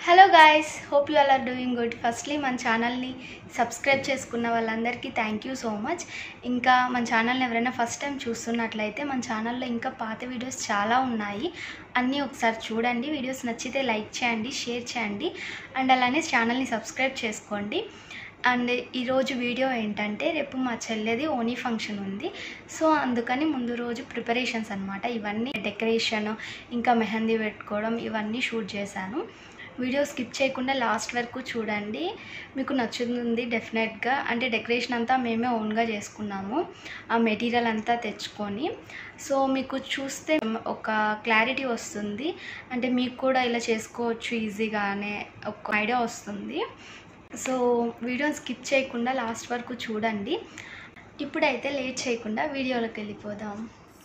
hello guys hope you all are doing good firstly మన ఛానల్ని subscribe చేసుకున్న వాళ్ళందరికీ థ్యాంక్ యూ సో మచ్ ఇంకా మన ఛానల్ని ఎవరైనా ఫస్ట్ టైం చూస్తున్నట్లయితే మన ఛానల్లో ఇంకా పాత వీడియోస్ చాలా ఉన్నాయి అన్నీ ఒకసారి చూడండి వీడియోస్ నచ్చితే లైక్ చేయండి షేర్ చేయండి అండ్ అలానే ఛానల్ని సబ్స్క్రైబ్ చేసుకోండి అండ్ ఈరోజు వీడియో ఏంటంటే రేపు మా చెల్లెది ఓనీ ఫంక్షన్ ఉంది సో అందుకని ముందు రోజు ప్రిపరేషన్స్ అనమాట ఇవన్నీ డెకరేషన్ ఇంకా మెహందీ పెట్టుకోవడం ఇవన్నీ షూట్ చేశాను వీడియో స్కిప్ చేయకుండా లాస్ట్ వరకు చూడండి మీకు నచ్చుతుంది డెఫినెట్గా అంటే డెకరేషన్ అంతా మేమే ఓన్గా చేసుకున్నాము ఆ మెటీరియల్ అంతా తెచ్చుకొని సో మీకు చూస్తే ఒక క్లారిటీ వస్తుంది అంటే మీకు కూడా ఇలా చేసుకోవచ్చు ఈజీగా అనే ఒక ఐడియా వస్తుంది సో వీడియోని స్కిప్ చేయకుండా లాస్ట్ వరకు చూడండి ఇప్పుడైతే లేట్ చేయకుండా వీడియోలోకి వెళ్ళిపోదాం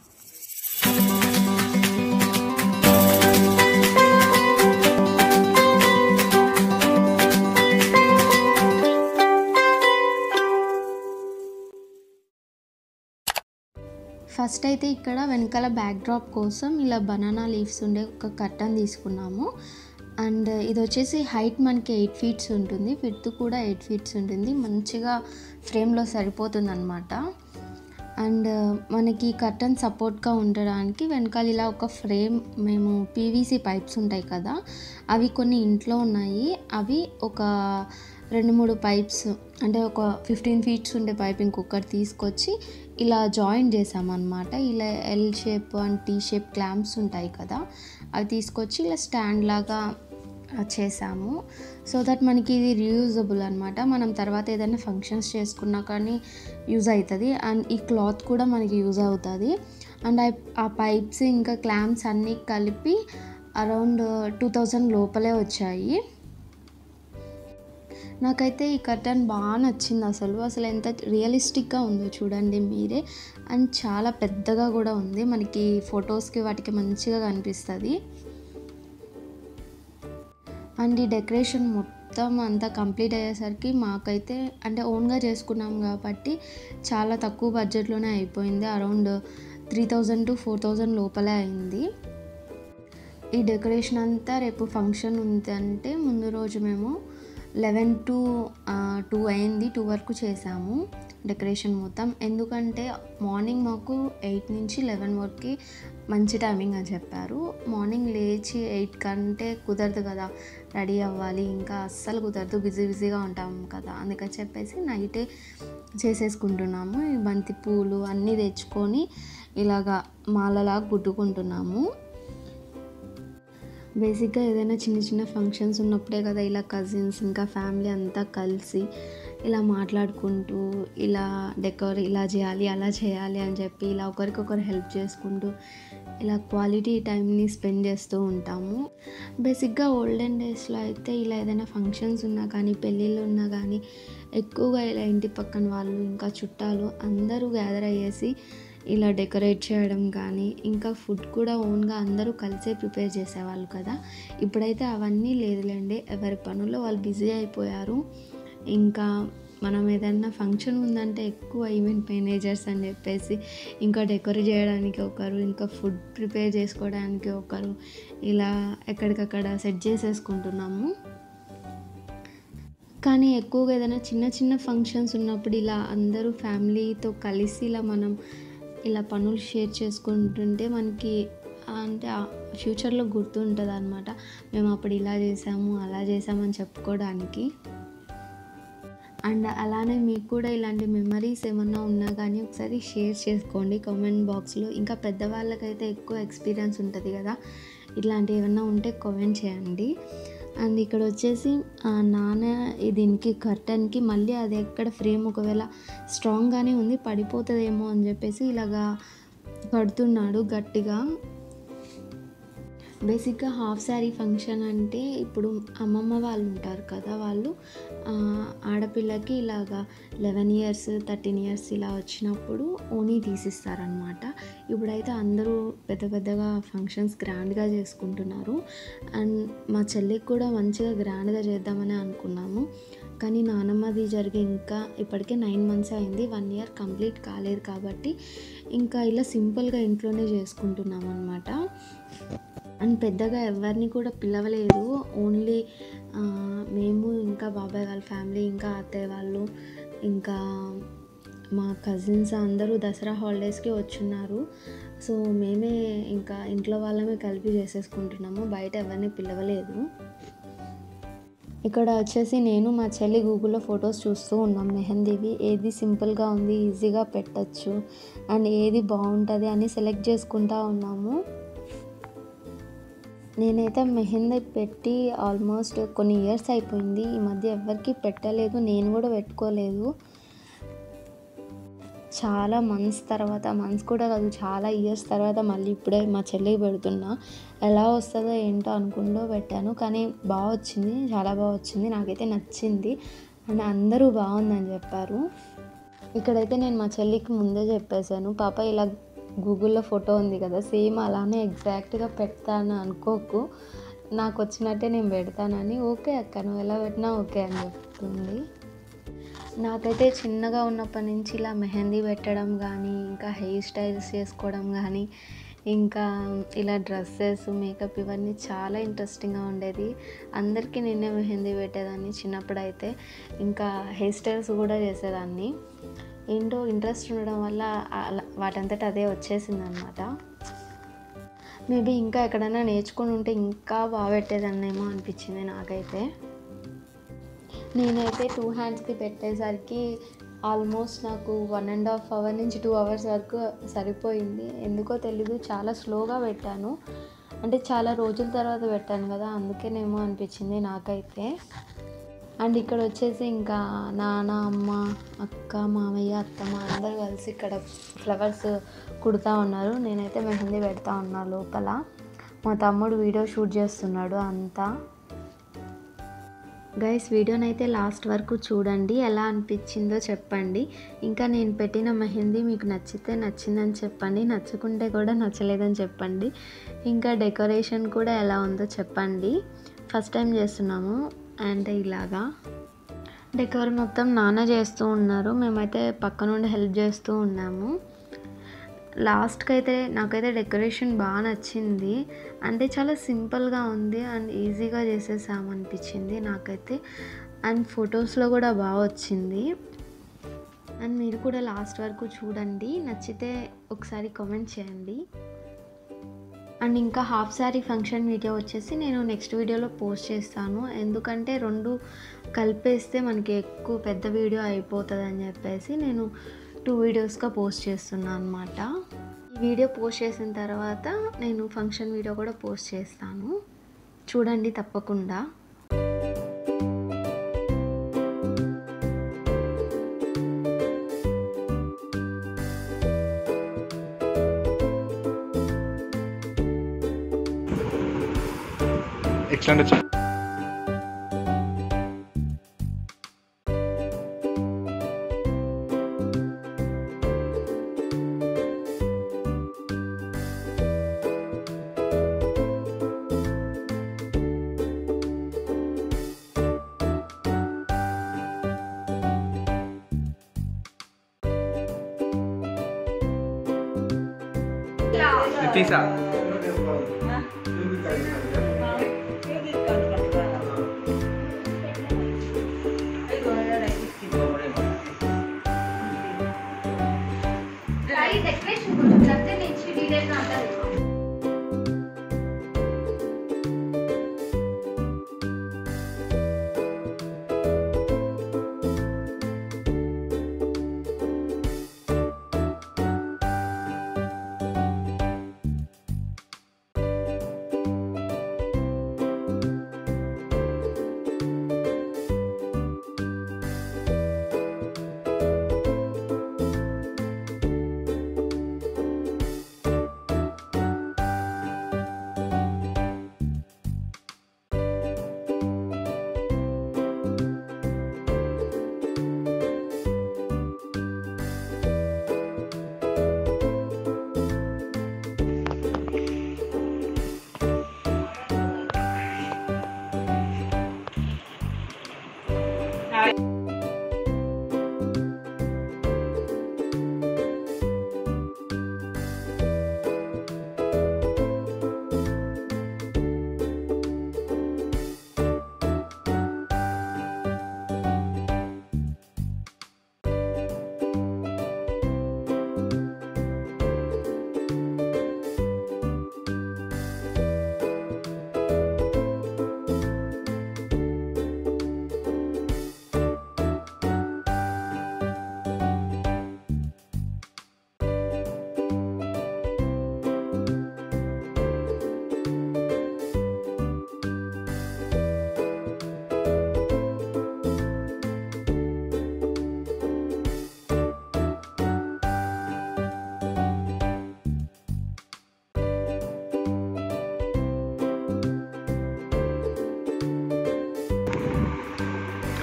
ఫస్ట్ అయితే ఇక్కడ వెనకాల బ్యాక్డ్రాప్ కోసం ఇలా బనానా లీవ్స్ ఉండే ఒక కట్టన్ తీసుకున్నాము అండ్ ఇది వచ్చేసి హైట్ మనకి ఎయిట్ ఫీట్స్ ఉంటుంది విడ్త్ కూడా ఎయిట్ ఫీట్స్ ఉంటుంది మంచిగా ఫ్రేమ్లో సరిపోతుంది అనమాట అండ్ మనకి కర్టన్ సపోర్ట్గా ఉండడానికి వెనకాల ఇలా ఒక ఫ్రేమ్ మేము పీవీసీ పైప్స్ ఉంటాయి కదా అవి కొన్ని ఇంట్లో ఉన్నాయి అవి ఒక రెండు మూడు పైప్స్ అంటే ఒక ఫిఫ్టీన్ ఫీట్స్ ఉండే పైప్ ఇంకొకటి తీసుకొచ్చి ఇలా జాయింట్ చేసామన్నమాట ఇలా L shape and T shape clamps ఉంటాయి కదా అవి తీసుకొచ్చి ఇలా స్టాండ్ లాగా చేసాము సో దట్ మనకి ఇది రీయూజబుల్ అనమాట మనం తర్వాత ఏదైనా ఫంక్షన్స్ చేసుకున్నా కానీ యూజ్ అవుతుంది అండ్ ఈ క్లాత్ కూడా మనకి యూజ్ అవుతుంది అండ్ ఆ పైప్స్ ఇంకా క్లాంప్స్ అన్నీ కలిపి అరౌండ్ టూ థౌజండ్ లోపలే వచ్చాయి నాకైతే ఈ కర్టన్ బాగా నచ్చింది అసలు అసలు ఎంత రియలిస్టిక్గా ఉందో చూడండి మీరే అండ్ చాలా పెద్దగా కూడా ఉంది మనకి ఫొటోస్కి వాటికి మంచిగా కనిపిస్తుంది అండ్ ఈ డెకరేషన్ మొత్తం అంతా కంప్లీట్ అయ్యేసరికి మాకైతే అంటే ఓన్గా చేసుకున్నాం కాబట్టి చాలా తక్కువ బడ్జెట్లోనే అయిపోయింది around three thousand to four thousand లోపలే అయింది ఈ డెకరేషన్ అంతా రేపు ఫంక్షన్ ఉంది అంటే ముందు రోజు మేము లెవెన్ టు టూ అయింది టూ వరకు చేసాము డెకరేషన్ మొత్తం ఎందుకంటే మార్నింగ్ మాకు ఎయిట్ నుంచి లెవెన్ వరకు మంచి టైమింగ్ అని చెప్పారు మార్నింగ్ లేచి ఎయిట్ కంటే కుదరదు కదా రెడీ అవ్వాలి ఇంకా అస్సలు కుదరదు బిజీ బిజీగా ఉంటాం కదా అందుకని చెప్పేసి నైటే చేసేసుకుంటున్నాము ఈ బంతి పూలు అన్నీ తెచ్చుకొని ఇలాగా మాలలాగా గుట్టుకుంటున్నాము బేసిక్గా ఏదైనా చిన్న చిన్న ఫంక్షన్స్ ఉన్నప్పుడే కదా ఇలా కజిన్స్ ఇంకా ఫ్యామిలీ అంతా కలిసి ఇలా మాట్లాడుకుంటూ ఇలా డెకర్ ఇలా చేయాలి అలా చేయాలి అని చెప్పి ఇలా ఒకరికొకరు హెల్ప్ చేసుకుంటూ ఇలా క్వాలిటీ టైంని స్పెండ్ చేస్తూ ఉంటాము బేసిక్గా ఓల్డెన్ డేస్లో అయితే ఇలా ఏదైనా ఫంక్షన్స్ ఉన్నా కానీ పెళ్ళిళ్ళు ఉన్నా కానీ ఎక్కువగా ఇలా ఇంటి పక్కన వాళ్ళు ఇంకా చుట్టాలు అందరూ గ్యాదర్ అయ్యేసి ఇలా డెకరేట్ చేయడం కానీ ఇంకా ఫుడ్ కూడా ఓన్గా అందరూ కలిసే ప్రిపేర్ చేసేవాళ్ళు కదా ఇప్పుడైతే అవన్నీ లేదులేండి ఎవరి పనుల్లో వాళ్ళు బిజీ అయిపోయారు ఇంకా మనం ఏదైనా ఫంక్షన్ ఉందంటే ఎక్కువ ఈవెంట్ మేనేజర్స్ అని చెప్పేసి ఇంకా డెకరేట్ చేయడానికి ఒకరు ఇంకా ఫుడ్ ప్రిపేర్ చేసుకోవడానికి ఒకరు ఇలా ఎక్కడికక్కడ సెట్ చేసేసుకుంటున్నాము కానీ ఎక్కువగా ఏదైనా చిన్న చిన్న ఫంక్షన్స్ ఉన్నప్పుడు ఇలా అందరూ ఫ్యామిలీతో కలిసి ఇలా మనం ఇలా పనులు షేర్ చేసుకుంటుంటే మనకి అంటే ఫ్యూచర్లో గుర్తుంటుంది అనమాట మేము అప్పుడు ఇలా చేసాము అలా చేసామని చెప్పుకోవడానికి అండ్ అలానే మీకు కూడా ఇలాంటి మెమరీస్ ఏమన్నా ఉన్నా కానీ ఒకసారి షేర్ చేసుకోండి కామెంట్ బాక్స్లో ఇంకా పెద్దవాళ్ళకైతే ఎక్కువ ఎక్స్పీరియన్స్ ఉంటుంది కదా ఇట్లాంటివి ఏమన్నా ఉంటే కామెంట్ చేయండి అండ్ ఇక్కడ వచ్చేసి నాన్న దీనికి కర్టన్కి మళ్ళీ అది ఎక్కడ ఫ్రేమ్ ఒకవేళ స్ట్రాంగ్గానే ఉంది పడిపోతుందేమో అని చెప్పేసి ఇలాగా కడుతున్నాడు గట్టిగా బేసిక్గా హాఫ్ శారీ ఫంక్షన్ అంటే ఇప్పుడు అమ్మమ్మ వాళ్ళు ఉంటారు కదా వాళ్ళు ఆడపిల్లకి ఇలాగా లెవెన్ ఇయర్స్ థర్టీన్ ఇయర్స్ ఇలా వచ్చినప్పుడు ఓనీ తీసిస్తారనమాట ఇప్పుడైతే అందరూ పెద్ద పెద్దగా ఫంక్షన్స్ గ్రాండ్గా చేసుకుంటున్నారు అండ్ మా చెల్లికి కూడా మంచిగా గ్రాండ్గా చేద్దామని అనుకున్నాము కానీ నానమ్మది జరిగి ఇంకా ఇప్పటికే నైన్ మంత్స్ అయింది వన్ ఇయర్ కంప్లీట్ కాలేదు కాబట్టి ఇంకా ఇలా సింపుల్గా ఇంట్లోనే చేసుకుంటున్నాం అనమాట అండ్ పెద్దగా ఎవరిని కూడా పిలవలేదు ఓన్లీ ఆ, మేము ఇంకా బాబాయ్ వాళ్ళ ఫ్యామిలీ ఇంకా అత్తయ్య వాళ్ళు ఇంకా మా కజిన్స్ అందరూ దసరా హాలిడేస్కి వచ్చున్నారు సో మేమే ఇంకా ఇంట్లో వాళ్ళమే కలిపి చేసేసుకుంటున్నాము బయట ఎవరిని పిలవలేదు ఇక్కడ వచ్చేసి నేను మా చెల్లి గూగుల్లో ఫొటోస్ చూస్తూ ఉన్నాం మెహందీవి ఏది సింపుల్గా ఉంది ఈజీగా పెట్టచ్చు అండ్ ఏది బాగుంటుంది అని సెలెక్ట్ చేసుకుంటా ఉన్నాము నేనైతే మెహందీ పెట్టి ఆల్మోస్ట్ కొన్ని ఇయర్స్ అయిపోయింది ఈ మధ్య ఎవరికి పెట్టలేదు నేను కూడా పెట్టుకోలేదు చాలా మంత్స్ తర్వాత మంత్స్ కూడా కాదు చాలా ఇయర్స్ తర్వాత మళ్ళీ ఇప్పుడే మా చెల్లికి పెడుతున్నా ఎలా వస్తుందో ఏంటో అనుకుంటూ పెట్టాను కానీ బాగా వచ్చింది చాలా బాగా వచ్చింది నాకైతే నచ్చింది అండ్ అందరూ బాగుందని చెప్పారు ఇక్కడైతే నేను మా చెల్లికి ముందే చెప్పేశాను పాప ఇలా గూగుల్లో ఫోటో ఉంది కదా సేమ్ అలానే ఎగ్జాక్ట్గా పెడతాను అనుకోకు నాకు వచ్చినట్టే నేను పెడతానని ఓకే అక్క నువ్వు ఎలా పెట్టినా ఓకే అని చెప్తుంది నాకైతే చిన్నగా ఉన్నప్పటి నుంచి ఇలా మెహందీ పెట్టడం కానీ ఇంకా హెయిర్ స్టైల్స్ చేసుకోవడం కానీ ఇంకా ఇలా డ్రెస్సెస్ మేకప్ ఇవన్నీ చాలా ఇంట్రెస్టింగ్గా ఉండేది అందరికీ నిన్నే మెహందీ పెట్టేదాన్ని చిన్నప్పుడు అయితే ఇంకా హెయిర్ స్టైల్స్ కూడా చేసేదాన్ని ఏంటో ఇంట్రెస్ట్ ఉండడం వల్ల అలా వాటంతట అదే వచ్చేసింది అనమాట మేబీ ఇంకా ఎక్కడైనా నేర్చుకుని ఉంటే ఇంకా బాగా పెట్టేదాన్నేమో అనిపించింది నాకైతే నేనైతే టూ హ్యాండ్స్కి పెట్టేసరికి ఆల్మోస్ట్ నాకు వన్ అండ్ హాఫ్ అవర్ నుంచి టూ అవర్స్ వరకు సరిపోయింది ఎందుకో తెలీదు చాలా స్లోగా పెట్టాను అంటే చాలా రోజుల తర్వాత పెట్టాను కదా అందుకేనేమో అనిపించింది నాకైతే అండ్ ఇక్కడ వచ్చేసి ఇంకా నాన్న అమ్మ అక్క మామయ్య అత్తమ్మ అందరు కలిసి ఇక్కడ ఫ్లవర్స్ కుడుతూ ఉన్నారు నేనైతే మెహందీ పెడతా ఉన్నా లోపల మా తమ్ముడు వీడియో షూట్ చేస్తున్నాడు అంతా గైస్ వీడియోనైతే లాస్ట్ వరకు చూడండి ఎలా అనిపించిందో చెప్పండి ఇంకా నేను పెట్టిన మెహందీ మీకు నచ్చితే నచ్చిందని చెప్పండి నచ్చకుంటే కూడా నచ్చలేదని చెప్పండి ఇంకా డెకరేషన్ కూడా ఎలా ఉందో చెప్పండి ఫస్ట్ టైం చేస్తున్నాము అండ్ ఇలాగా డెకర్ మొత్తం నాన్న చేస్తూ ఉన్నారు మేమైతే పక్క నుండి హెల్ప్ చేస్తూ ఉన్నాము లాస్ట్కి అయితే నాకైతే డెకరేషన్ బాగా నచ్చింది అంటే చాలా సింపుల్గా ఉంది అండ్ ఈజీగా చేసేసాం అనిపించింది నాకైతే అండ్ ఫొటోస్లో కూడా బాగా వచ్చింది అండ్ మీరు కూడా లాస్ట్ వరకు చూడండి నచ్చితే ఒకసారి కామెంట్ చేయండి అండ్ ఇంకా హాఫ్ శారీ ఫంక్షన్ వీడియో వచ్చేసి నేను నెక్స్ట్ వీడియోలో పోస్ట్ చేస్తాను ఎందుకంటే రెండు కలిపేస్తే మనకి ఎక్కువ పెద్ద వీడియో అయిపోతుంది అని చెప్పేసి నేను టూ వీడియోస్గా పోస్ట్ చేస్తున్నాను అనమాట ఈ వీడియో పోస్ట్ చేసిన తర్వాత నేను ఫంక్షన్ వీడియో కూడా పోస్ట్ చేస్తాను చూడండి తప్పకుండా ఎక్సలెంట్ వచ్చింది తీసా డెకరేషన్ కొంచెం చెప్తే నేను డీటెయిల్గా అంటారు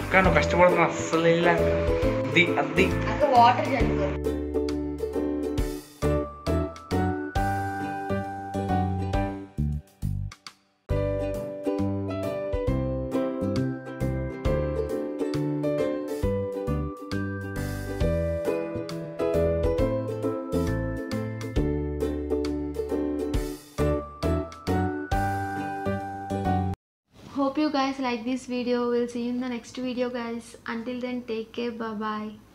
అక్క నువ్వు కష్టపడుతున్నా అస్సలు ఇలా అది అది అక్క వాటర్ చల్లుకో hope you guys like this video we'll see you in the next video guys until then take care bye bye